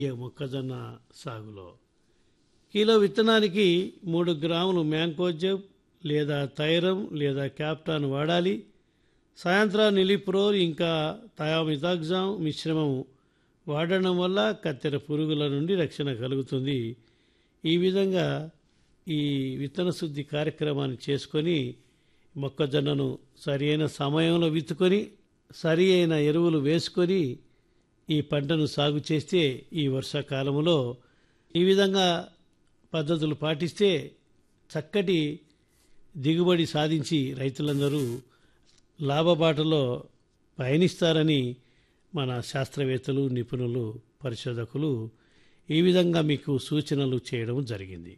ఈ మొక్కజొన్న సాగులో కిలో విత్తనానికి మూడు గ్రాములు మ్యాంకోజెబ్ లేదా థైరం లేదా క్యాప్టాన్ వాడాలి సాయంత్రం నిలిప్రోర్ ఇంకా థయామితాగ్జామ్ మిశ్రమం వాడడం వల్ల కత్తెర పురుగుల నుండి రక్షణ కలుగుతుంది ఈ విధంగా ఈ విత్తన శుద్ధి కార్యక్రమాన్ని చేసుకొని మొక్కజొన్నను సరి అయిన సమయంలో విత్తుకొని సరి అయిన ఎరువులు వేసుకొని ఈ పంటను సాగు చేస్తే ఈ వర్షాకాలంలో ఈ విధంగా పద్ధతులు పాటిస్తే చక్కటి దిగుబడి సాధించి రైతులందరూ లాభబాటలో పయనిస్తారని మన శాస్త్రవేత్తలు నిపుణులు పరిశోధకులు ఈ విధంగా మీకు సూచనలు చేయడం జరిగింది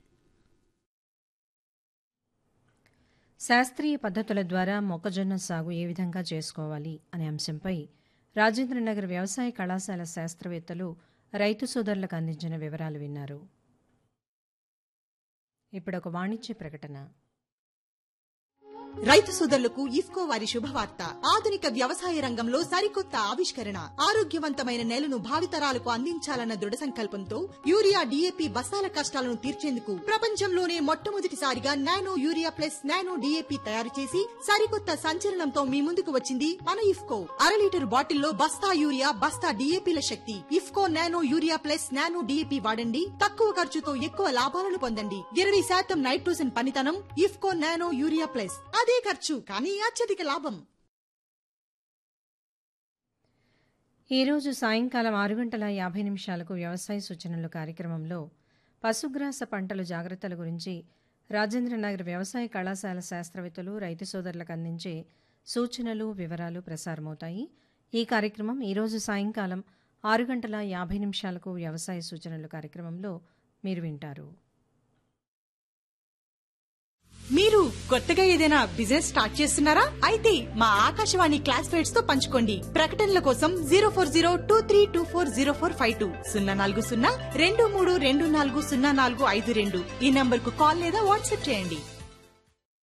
శాస్త్రీయ పద్ధతుల ద్వారా మొక్కజొన్న సాగు ఏ విధంగా చేసుకోవాలి అనే అంశంపై రాజేంద్రనగర్ వ్యవసాయ కళాశాల శాస్త్రవేత్తలు రైతు సోదరులకు అందించిన వివరాలు విన్నారు ఇప్పుడు ఒక వాణిజ్య ప్రకటన రైతు సోదరులకు ఇఫ్కో వారి శుభవార్త ఆధునిక వ్యవసాయ రంగంలో సరికొత్త ఆవిష్కరణ ఆరోగ్యవంతమైన నేలను భావితరాలకు అందించాలన్న దృఢ సంకల్పంతో యూరియా డీఏపీ బస్తాల కష్టాలను తీర్చేందుకు ప్రపంచంలోనే మొట్టమొదటిసారిగా nano urea plus nano DAP తయారు చేసి సరికొత్త సంచలనంతో మీ ముందుకు వచ్చింది మన ఇఫ్కో అర లీటర్ బాటిల్లో బస్తా యూరియా బస్తా డీఏపీల శక్తి IFFCO nano urea plus nano DAP వాడండి తక్కువ ఖర్చుతో ఎక్కువ లాభాలను పొందండి ఇరవై శాతం నైట్రోజన్ పనితనం ఇఫ్కో నానో యూరియా ప్లస్ అదే ఖర్చు కానీ అత్యధిక లాభం ఈరోజు సాయంకాలం ఆరు గంటల యాభై నిమిషాలకు వ్యవసాయ సూచనలు కార్యక్రమంలో పశుగ్రాస పంటల జాగ్రత్తల గురించి రాజేంద్రనగర్ వ్యవసాయ కళాశాల శాస్త్రవేత్తలు రైతు సోదరులకు అందించే సూచనలు వివరాలు ప్రసారమవుతాయి ఈ కార్యక్రమం ఈరోజు సాయంకాలం ఆరు గంటల యాభై నిమిషాలకు వ్యవసాయ సూచనలు కార్యక్రమంలో మీరు వింటారు మీరు కొత్తగా ఏదైనా బిజినెస్ స్టార్ట్ చేస్తున్నారా అయితే మా ఆకాశవాణి క్లాస్ ఫేట్స్ తో పంచుకోండి ప్రకటనల కోసం zero four zero two three two four zero four five two సున్నా నాలుగు సున్నా రెండు మూడు రెండు నాలుగు సున్నా నాలుగు ఐదు రెండు ఈ నంబర్ కు కాల్ లేదా వాట్సాప్ చేయండి